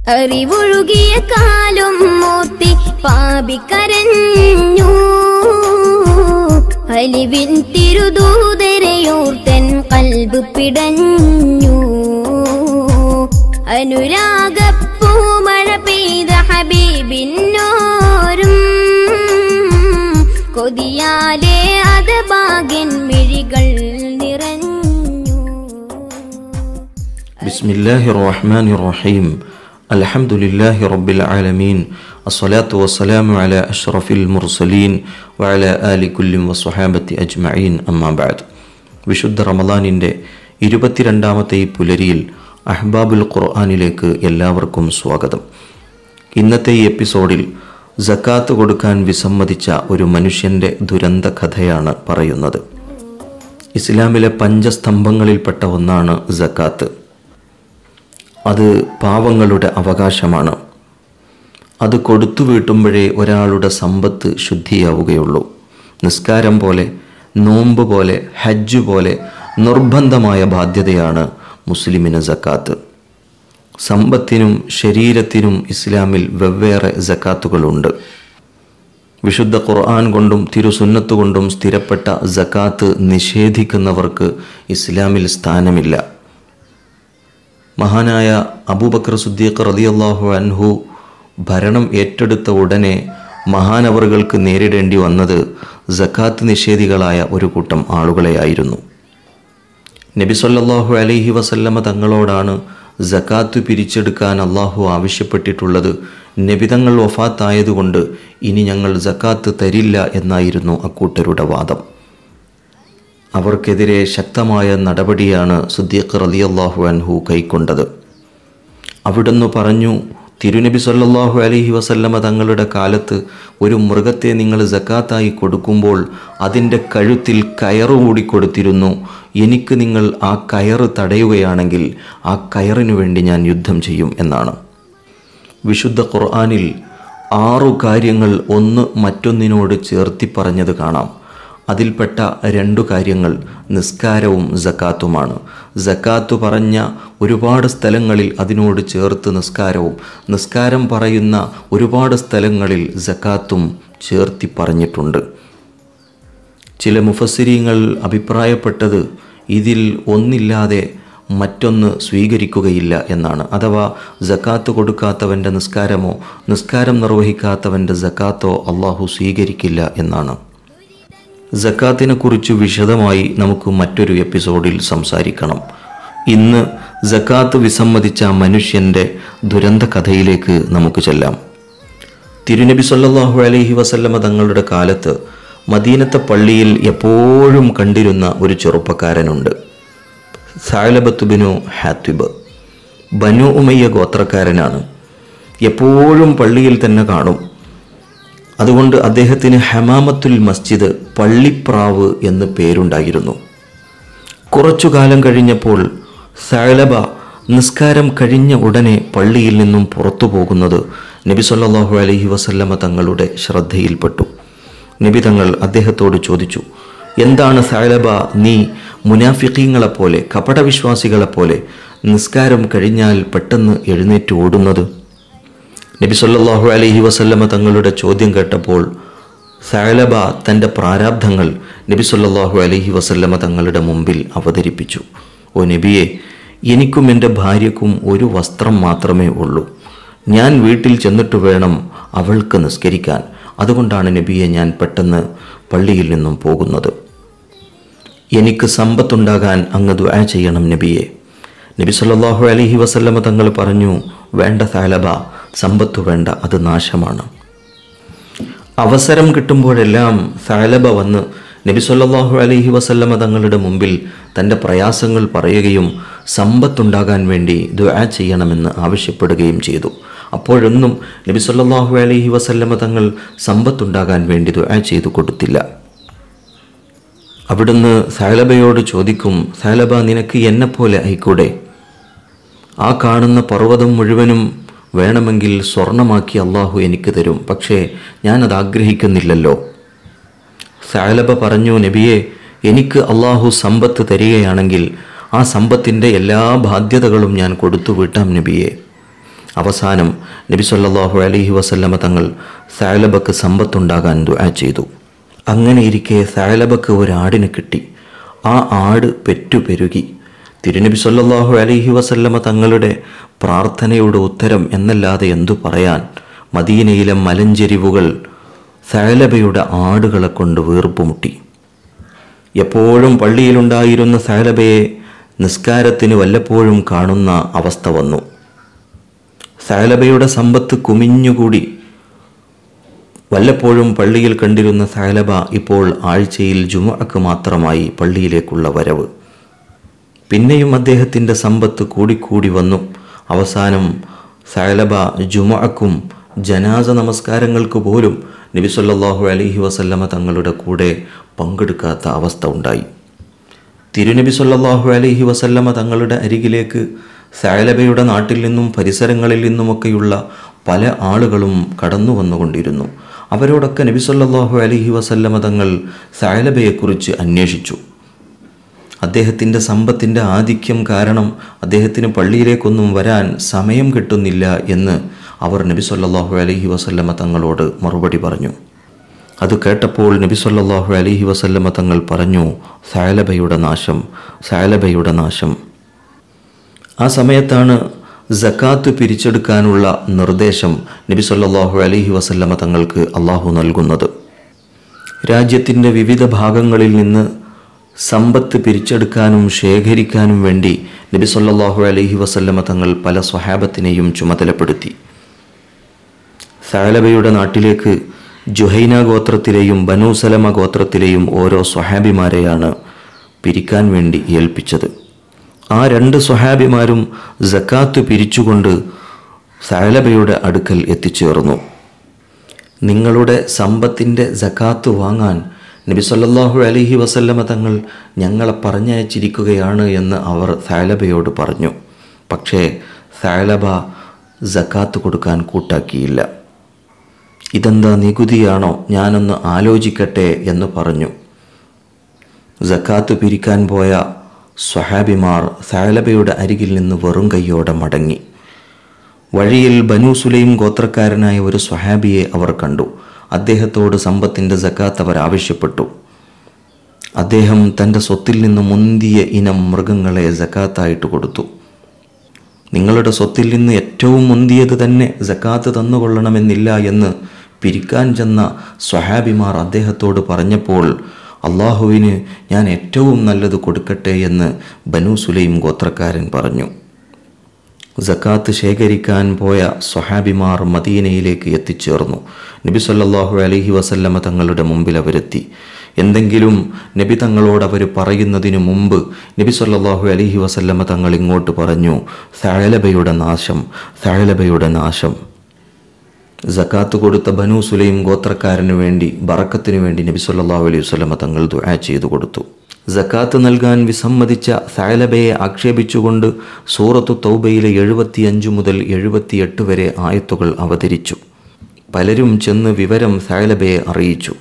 അറിവൊഴുകിയ കാലും മൂർത്തി പാപിക്കരഞ്ഞു അലിവിൻ തിരുദൂതരയോർത്തൻ കൽബ് പിടഞ്ഞു അനുരാഗപ്പൂമഴ പെയ്ത ഹബീബിന്നോരും കൊതിയാലേ അത് ഭാഗ്യൻ മിഴികൾ നിറഞ്ഞു بسم الله الرحمن الرحيم الحمد لله رب العالمين الصلاة والسلام على أشرف المرسلين وعلى آل كل وصحابة أجمعين أما بعد വിശുദ്ധ റമദാനിൻ്റെ ഇരുപത്തിരണ്ടാമത്തെ ഈ പുലരിയിൽ അഹ്ബാബുൽ ഖുർആാനിലേക്ക് എല്ലാവർക്കും സ്വാഗതം ഇന്നത്തെ ഈ എപ്പിസോഡിൽ ജക്കാത്ത് കൊടുക്കാൻ വിസമ്മതിച്ച ഒരു മനുഷ്യൻ്റെ ദുരന്ത കഥയാണ് പറയുന്നത് ഇസ്ലാമിലെ പഞ്ചസ്തംഭങ്ങളിൽപ്പെട്ട ഒന്നാണ് ജക്കാത്ത് അത് പാവങ്ങളുടെ അവകാശമാണ് അത് കൊടുത്തു വീട്ടുമ്പോഴേ ഒരാളുടെ സമ്പത്ത് ശുദ്ധിയാവുകയുള്ളൂ നിസ്കാരം പോലെ നോമ്പ് പോലെ ഹജ്ജ് പോലെ നിർബന്ധമായ ബാധ്യതയാണ് മുസ്ലിമിന് ജക്കാത്ത് സമ്പത്തിനും ശരീരത്തിനും ഇസ്ലാമിൽ വെവ്വേറെ ജക്കാത്തുകളുണ്ട് വിശുദ്ധ ഖുർആൻ കൊണ്ടും തിരുസുന്നത്ത് കൊണ്ടും സ്ഥിരപ്പെട്ട ജക്കാത്ത് നിഷേധിക്കുന്നവർക്ക് ഇസ്ലാമിൽ സ്ഥാനമില്ല മഹാനായ അബൂബക്കർ സുദ്ദീഖ് റളിയല്ലാഹു അൻഹു ഭരണം ഏറ്റെടുത്ത ഉടനെ മഹാനവറുകൾക്ക് നേരിടേണ്ടി വന്നത് ജക്കാത്ത് നിഷേധികളായ ഒരു കൂട്ടം ആളുകളെയായിരുന്നു നബി സല്ലല്ലാഹു അലൈഹി വസല്ലമ തങ്ങളോടാണ് ജക്കാത്ത് പിരിച്ചെടുക്കാൻ അള്ളാഹു ആവശ്യപ്പെട്ടിട്ടുള്ളത് നബിതങ്ങൾ വഫാത്തായതുകൊണ്ട് ഇനി ഞങ്ങൾ ജക്കാത്ത് തരില്ല എന്നായിരുന്നു അക്കൂട്ടരുടെ വാദം അവർക്കെതിരെ ശക്തമായ നടപടിയാണ് സുദ്ദീഖ് റളിയല്ലാഹു അൻഹു കൈക്കൊണ്ടത് അവിടുന്ന് പറഞ്ഞു തിരുനബി സല്ലല്ലാഹു അലൈഹി വസല്ലമ തങ്ങളുടെ കാലത്ത് ഒരു മൃഗത്തെ നിങ്ങൾ ജക്കാത്തായി കൊടുക്കുമ്പോൾ അതിൻ്റെ കഴുത്തിൽ കയറുകൂടി കൊടുത്തിരുന്നു എനിക്ക് നിങ്ങൾ ആ കയറ് തടയുകയാണെങ്കിൽ ആ കയറിനു വേണ്ടി ഞാൻ യുദ്ധം ചെയ്യും എന്നാണ് വിശുദ്ധ ഖുർആനിൽ ആറു കാര്യങ്ങൾ ഒന്ന് മറ്റൊന്നിനോട് ചേർത്തി പറഞ്ഞത് കാണാം അതിൽപ്പെട്ട രണ്ടു കാര്യങ്ങൾ നിസ്കാരവും ജക്കാത്തുമാണ് ജക്കാത്തു പറഞ്ഞ ഒരുപാട് സ്ഥലങ്ങളിൽ അതിനോട് ചേർത്ത് നിസ്കാരവും നിസ്കാരം പറയുന്ന ഒരുപാട് സ്ഥലങ്ങളിൽ ജക്കാത്തും ചേർത്തി പറഞ്ഞിട്ടുണ്ട് ചില മുഫസ്സിരീങ്ങൾ അഭിപ്രായപ്പെട്ടത് ഇതിൽ ഒന്നില്ലാതെ മറ്റൊന്ന് സ്വീകരിക്കുകയില്ല എന്നാണ് അഥവാ ജക്കാത്ത് കൊടുക്കാത്തവൻ്റെ നിസ്കാരമോ നിസ്കാരം നിർവഹിക്കാത്തവൻ്റെ ജക്കാത്തോ അള്ളാഹു സ്വീകരിക്കില്ല എന്നാണ് ജക്കാത്തിനെ കുറിച്ച് വിശദമായി നമുക്ക് മറ്റൊരു എപ്പിസോഡിൽ സംസാരിക്കണം ഇന്ന് ജക്കാത്ത് വിസമ്മതിച്ച മനുഷ്യൻ്റെ ദുരന്ത കഥയിലേക്ക് നമുക്ക് ചെല്ലാം തിരുനബി സല്ലല്ലാഹു അലൈഹി വസല്ലമ തങ്ങളുടെ കാലത്ത് മദീനത്തെ പള്ളിയിൽ എപ്പോഴും കണ്ടിരുന്ന ഒരു ചെറുപ്പക്കാരനുണ്ട് സാലബത്ത് ബിനു ഹാത്വിബ് ബനു ഉമയ്യ ഗോത്രക്കാരനാണ് എപ്പോഴും പള്ളിയിൽ തന്നെ കാണും അതുകൊണ്ട് അദ്ദേഹത്തിന് ഹമാമത്തുൽ മസ്ജിദ് പള്ളിപ്രാവ് എന്ന് പേരുണ്ടായിരുന്നു കുറച്ചു കാലം കഴിഞ്ഞപ്പോൾ സാലബ നിസ്കാരം കഴിഞ്ഞ ഉടനെ പള്ളിയിൽ നിന്നും പുറത്തു പോകുന്നത് നബി സല്ലല്ലാഹു അലൈഹി വസല്ലമ തങ്ങളുടെ ശ്രദ്ധയിൽപ്പെട്ടു നബി തങ്ങൾ അദ്ദേഹത്തോട് ചോദിച്ചു എന്താണ് സാലബ നീ മുനാഫിക്കീങ്ങളെപ്പോലെ കപടവിശ്വാസികളെപ്പോലെ നിസ്കാരം കഴിഞ്ഞാൽ പെട്ടെന്ന് എഴുന്നേറ്റ് ഓടുന്നത് നബി സല്ലല്ലാഹു അലൈഹി വസല്ലമ തങ്ങളുടെ ചോദ്യം കേട്ടപ്പോൾ സാലബ തൻ്റെ പ്രാരാബ്ധങ്ങൾ നബി സല്ലല്ലാഹു അലൈഹി വസല്ലമ തങ്ങളുടെ മുമ്പിൽ അവതരിപ്പിച്ചു ഓ നബിയെ എനിക്കും എൻ്റെ ഭാര്യക്കും ഒരു വസ്ത്രം മാത്രമേ ഉള്ളൂ ഞാൻ വീട്ടിൽ ചെന്നിട്ട് വേണം അവൾക്ക് നിസ്കരിക്കാൻ അതുകൊണ്ടാണ് നബിയെ ഞാൻ പെട്ടെന്ന് പള്ളിയിൽ നിന്നും പോകുന്നത് എനിക്ക് സമ്പത്തുണ്ടാകാൻ അങ്ങ് ദുആ ചെയ്യണം നബിയെ നബി സല്ലല്ലാഹു അലൈഹി വസല്ലമ തങ്ങൾ പറഞ്ഞു വേണ്ട സാലബ സമ്പത്ത് വേണ്ട അത് നാശമാണ് അവസരം കിട്ടുമ്പോഴെല്ലാം സാലബ വന്ന് നബി സല്ലല്ലാഹു അലൈഹി വസല്ലമ തങ്ങളുടെ മുമ്പിൽ തൻ്റെ പ്രയാസങ്ങൾ പറയുകയും സമ്പത്തുണ്ടാകാൻ വേണ്ടി ദുആ ചെയ്യണമെന്ന് ആവശ്യപ്പെടുകയും ചെയ്തു അപ്പോഴൊന്നും നബി സല്ലല്ലാഹു അലൈഹി വസല്ലമ തങ്ങൾ സമ്പത്തുണ്ടാകാൻ വേണ്ടി ദുആ ചെയ്തു കൊടുത്തില്ല അവിടുന്ന് സാലബയോട് ചോദിക്കും സാലബ നിനക്ക് എന്നെപ്പോലെ ആയിക്കൂടെ ആ കാണുന്ന പർവ്വതം മുഴുവനും വേണമെങ്കിൽ സ്വർണമാക്കി അള്ളാഹു എനിക്ക് തരും പക്ഷേ ഞാനത് ആഗ്രഹിക്കുന്നില്ലല്ലോ സാലബ പറഞ്ഞു നബിയെ എനിക്ക് അള്ളാഹു സമ്പത്ത് തരികയാണെങ്കിൽ ആ സമ്പത്തിൻ്റെ എല്ലാ ബാധ്യതകളും ഞാൻ കൊടുത്തു വിട്ടാം നബിയെ അവസാനം നബി സല്ലല്ലാഹു അലൈഹി വസല്ലമ തങ്ങൾ സാലബക്ക് സമ്പത്തുണ്ടാകാൻ ദുആ ചെയ്തു അങ്ങനെ ഇരിക്കെ സാലബക്ക് ഒരു ആടിനെ കിട്ടി ആ ആട് പെറ്റുപെരുകി തിരുനബി സല്ലല്ലാഹു അലൈഹി വസല്ലമ തങ്ങളുടെ പ്രാർത്ഥനയുടെ ഉത്തരം എന്നല്ലാതെ എന്തു പറയാൻ മദീനയിലെ മലഞ്ചെരിവുകൾ സാലബയുടെ ആടുകളെ കൊണ്ട് വീർപ്പുമുട്ടി എപ്പോഴും പള്ളിയിലുണ്ടായിരുന്ന സാലബയെ നിസ്കാരത്തിന് വല്ലപ്പോഴും കാണുന്ന അവസ്ഥ വന്നു സാലബയുടെ സമ്പത്ത് കുമിഞ്ഞുകൂടി വല്ലപ്പോഴും പള്ളിയിൽ കണ്ടിരുന്ന സാലബ ഇപ്പോൾ ആഴ്ചയിൽ ജുമഅക്ക് മാത്രമായി പള്ളിയിലേക്കുള്ള വരവ് പിന്നെയും അദ്ദേഹത്തിൻ്റെ സമ്പത്ത് കൂടിക്കൂടി വന്നു അവസാനം സാലബ ജുമഅക്കും ജനാസ നമസ്കാരങ്ങൾക്ക് പോലും നബി സല്ലല്ലാഹു അലൈഹി വസല്ലമ തങ്ങളുടെ കൂടെ പങ്കെടുക്കാത്ത അവസ്ഥ ഉണ്ടായി തിരുനബി സല്ലല്ലാഹു അലൈഹി വസല്ലമ തങ്ങളുടെ അരികിലേക്ക് സാലബയുടെ നാട്ടിൽ നിന്നും പരിസരങ്ങളിൽ നിന്നുമൊക്കെയുള്ള പല ആളുകളും കടന്നു വന്നുകൊണ്ടിരുന്നു അവരോടൊക്കെ നബി സല്ലല്ലാഹു അലൈഹി വസല്ലമ തങ്ങൾ സാലബയെക്കുറിച്ച് അന്വേഷിച്ചു അദ്ദേഹത്തിൻ്റെ സമ്പത്തിൻ്റെ ആധിക്യം കാരണം അദ്ദേഹത്തിന് പള്ളിയിലേക്കൊന്നും വരാൻ സമയം കിട്ടുന്നില്ല എന്ന് അവർ നബി സല്ലല്ലാഹു അലൈഹി വസല്ലമ തങ്ങളോട് മറുപടി പറഞ്ഞു അത് കേട്ടപ്പോൾ നബി സല്ലല്ലാഹു അലൈഹി വസല്ലമ തങ്ങൾ പറഞ്ഞു സാലബയുടെ നാശം സാലബയുടെ നാശം ആ സമയത്താണ് ജക്കാത്ത് പിരിച്ചെടുക്കാനുള്ള നിർദ്ദേശം നബി സല്ലല്ലാഹു അലൈഹി വസല്ലമ തങ്ങൾക്ക് അള്ളാഹു നൽകുന്നത് രാജ്യത്തിൻ്റെ വിവിധ ഭാഗങ്ങളിൽ നിന്ന് സമ്പത്ത് പിരിച്ചെടുക്കാനും ശേഖരിക്കാനും വേണ്ടി നബി സല്ലല്ലാഹു അലൈഹി വസല്ലമ തങ്ങൾ പല സ്വഹാബത്തിനെയും ചുമതലപ്പെടുത്തി സാലബയുടെ നാട്ടിലേക്ക് ജുഹൈന ഗോത്രത്തിലെയും ബനു സലമ ഗോത്രത്തിലെയും ഓരോ സ്വഹാബിമാരെയാണ് പിരിക്കാൻ വേണ്ടി ഏൽപ്പിച്ചത് ആ രണ്ട് സ്വഹാബിമാരും ജക്കാത്ത് പിരിച്ചുകൊണ്ട് സാലബയുടെ അടുക്കൽ എത്തിച്ചേർന്നു നിങ്ങളുടെ സമ്പത്തിൻ്റെ ജക്കാത്ത് വാങ്ങാൻ നബി സല്ലല്ലാഹു അലൈഹി വസല്ലമ തങ്ങൾ ഞങ്ങളെ പറഞ്ഞയച്ചിരിക്കുകയാണ് എന്ന് അവർ സാലബയോട് പറഞ്ഞു പക്ഷേ സാലബ ജക്കാത്ത് കൊടുക്കാൻ കൂട്ടാക്കിയില്ല ഇതെന്താ നികുതിയാണോ ഞാനൊന്ന് ആലോചിക്കട്ടെ എന്ന് പറഞ്ഞു ജക്കാത്ത് പിരിക്കാൻ പോയ സ്വഹാബിമാർ സാലബയുടെ അരികിൽ നിന്ന് വെറും കൈയോടെ മടങ്ങി വഴിയിൽ ബനു സുലൈം ഗോത്രക്കാരനായ ഒരു സ്വഹാബിയെ അവർ കണ്ടു അദ്ദേഹത്തോട് സമ്പത്തിൻ്റെ ജക്കാത്ത് അവർ ആവശ്യപ്പെട്ടു അദ്ദേഹം തൻ്റെ സ്വത്തിൽ നിന്ന് മുന്തിയ ഇനം മൃഗങ്ങളെ ജക്കാത്തായിട്ട് കൊടുത്തു നിങ്ങളുടെ സ്വത്തിൽ നിന്ന് ഏറ്റവും മുന്തിയത് തന്നെ ജക്കാത്ത് തന്നുകൊള്ളണമെന്നില്ല എന്ന് പിരിക്കാൻ ചെന്ന സ്വഹാബിമാർ അദ്ദേഹത്തോട് പറഞ്ഞപ്പോൾ അള്ളാഹുവിന് ഞാൻ ഏറ്റവും നല്ലത് കൊടുക്കട്ടെ എന്ന് ബനു സുലൈം ഗോത്രക്കാരൻ പറഞ്ഞു ജക്കാത്ത് ശേഖരിക്കാൻ പോയ സ്വഹാബിമാർ മദീനയിലേക്ക് എത്തിച്ചേർന്നു നബി സല്ലല്ലാഹു അലൈഹി വസല്ലമ തങ്ങളുടെ മുമ്പിൽ അവരെത്തി എന്തെങ്കിലും നബി തങ്ങളോട് അവർ പറയുന്നതിന് മുമ്പ് നബി സല്ലല്ലാഹു അലൈഹി വസല്ലമ തങ്ങൾ ഇങ്ങോട്ട് പറഞ്ഞു സാലബയുടെ നാശം സാലബയുടെ നാശം ജക്കാത്ത് കൊടുത്ത ബനു സുലൈം ഗോത്രക്കാരന് വേണ്ടി ബറക്കത്തിനു വേണ്ടി നബി സല്ലല്ലാഹു അലൈഹി വസല്ലമ തങ്ങൾ ദുആ ചെയ്തു കൊടുത്തു ജക്കാത്ത് നൽകാൻ വിസമ്മതിച്ച സാലബയെ ആക്ഷേപിച്ചുകൊണ്ട് സൂറത്തു തൗബയിലെ എഴുപത്തിയഞ്ച് മുതൽ എഴുപത്തിയെട്ട് വരെ ആയത്തുകൾ അവതരിച്ചു പലരും ചെന്ന് വിവരം സാലബയെ അറിയിച്ചു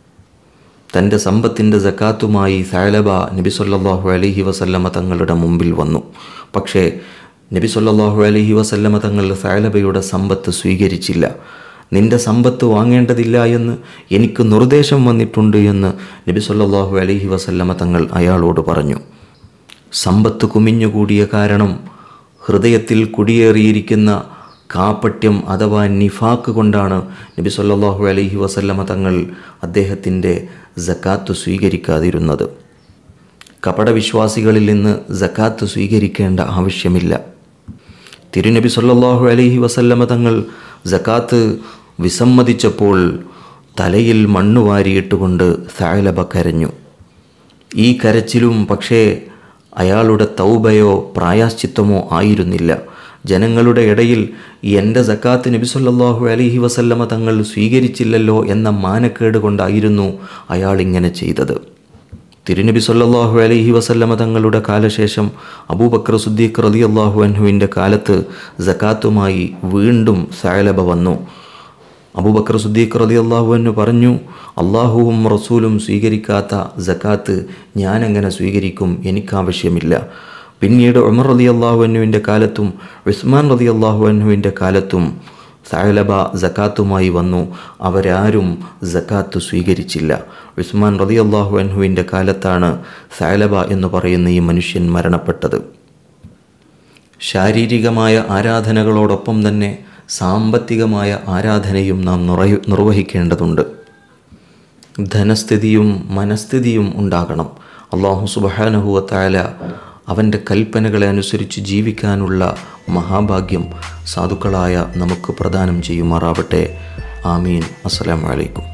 തൻ്റെ സമ്പത്തിൻ്റെ ജക്കാത്തുമായി സാലബ നബി സല്ലല്ലാഹു അലൈഹി വസല്ലമ തങ്ങളുടെ മുമ്പിൽ വന്നു പക്ഷേ നബി സല്ലല്ലാഹു അലൈഹി വസല്ലമ തങ്ങൾ സാലബയുടെ സമ്പത്ത് സ്വീകരിച്ചില്ല നിന്റെ സമ്പത്ത് വാങ്ങേണ്ടതില്ല എന്ന് എനിക്ക് നിർദ്ദേശം വന്നിട്ടുണ്ട് എന്ന് നബി സല്ലല്ലാഹു അലൈഹി വസല്ലമ തങ്ങൾ അയാളോട് പറഞ്ഞു സമ്പത്ത് കുമിഞ്ഞുകൂടിയ കാരണം ഹൃദയത്തിൽ കുടിയേറിയിരിക്കുന്ന കാപ്പട്യം അഥവാ നിഫാക്ക് കൊണ്ടാണ് നബി സല്ലല്ലാഹു അലൈഹി വസല്ലമ തങ്ങൾ അദ്ദേഹത്തിൻ്റെ ജക്കാത്ത് സ്വീകരിക്കാതിരുന്നത് കപടവിശ്വാസികളിൽ നിന്ന് ജക്കാത്ത് സ്വീകരിക്കേണ്ട ആവശ്യമില്ല തിരുനബി സല്ലല്ലാഹു അലൈഹി വസല്ലമ തങ്ങൾ ജക്കാത്ത് വിസമ്മതിച്ചപ്പോൾ തലയിൽ മണ്ണ് വാരിയിട്ടുകൊണ്ട് സാലബ കരഞ്ഞു ഈ കരച്ചിലും പക്ഷേ അയാളുടെ തൗബയോ പ്രായാശ്ചിത്തമോ ആയിരുന്നില്ല ജനങ്ങളുടെ ഇടയിൽ എൻ്റെ സക്കാത്ത് നബി സല്ലല്ലാഹു അലൈഹി വസല്ലമ തങ്ങൾ സ്വീകരിച്ചില്ലല്ലോ എന്ന മാനക്കേട് കൊണ്ടായിരുന്നു അയാൾ ഇങ്ങനെ ചെയ്തത് തിരുനബി സല്ലല്ലാഹു അലൈഹി വസല്ലമ തങ്ങളുടെ കാലശേഷം അബൂബക്കർ സുദ്ദീഖ് റളിയല്ലാഹു അൻഹുവിൻ്റെ കാലത്ത് സക്കാത്തുമായി വീണ്ടും സാലബ വന്നു അബൂബക്കർ സുദ്ദീഖ് റളിയല്ലാഹു അൻഹു പറഞ്ഞു അള്ളാഹുവും റസൂലും സ്വീകരിക്കാത്ത സക്കാത്ത് ഞാനെങ്ങനെ സ്വീകരിക്കും എനിക്കാവശ്യമില്ല പിന്നീട് ഉമർ റതി അള്ളാഹുവിൻ്റെ കാലത്തും ഉസ്മാൻ റതി അള്ളാഹുവിൻ്റെ കാലത്തും സായലബ ജക്കാത്തുമായി വന്നു അവരാരും ജക്കാത്ത് സ്വീകരിച്ചില്ല ഉസ്മാൻ റതി അള്ളാഹു അൻഹുവിൻ്റെ കാലത്താണ് സായലബ എന്ന് പറയുന്ന ഈ മനുഷ്യൻ മരണപ്പെട്ടത് ശാരീരികമായ ആരാധനകളോടൊപ്പം തന്നെ സാമ്പത്തികമായ ആരാധനയും നാം നിറയു നിർവഹിക്കേണ്ടതുണ്ട് ധനസ്ഥിതിയും മനസ്ഥിതിയും ഉണ്ടാകണം അള്ളാഹു സുബഹാനഹുവത്തായ അവൻ്റെ കൽപ്പനകളെ അനുസരിച്ച് ജീവിക്കാനുള്ള മഹാഭാഗ്യം സാധുക്കളായ നമുക്ക് പ്രദാനം ചെയ്യുമാറാവട്ടെ ആമീൻ അസ്സലാമു അലൈക്കും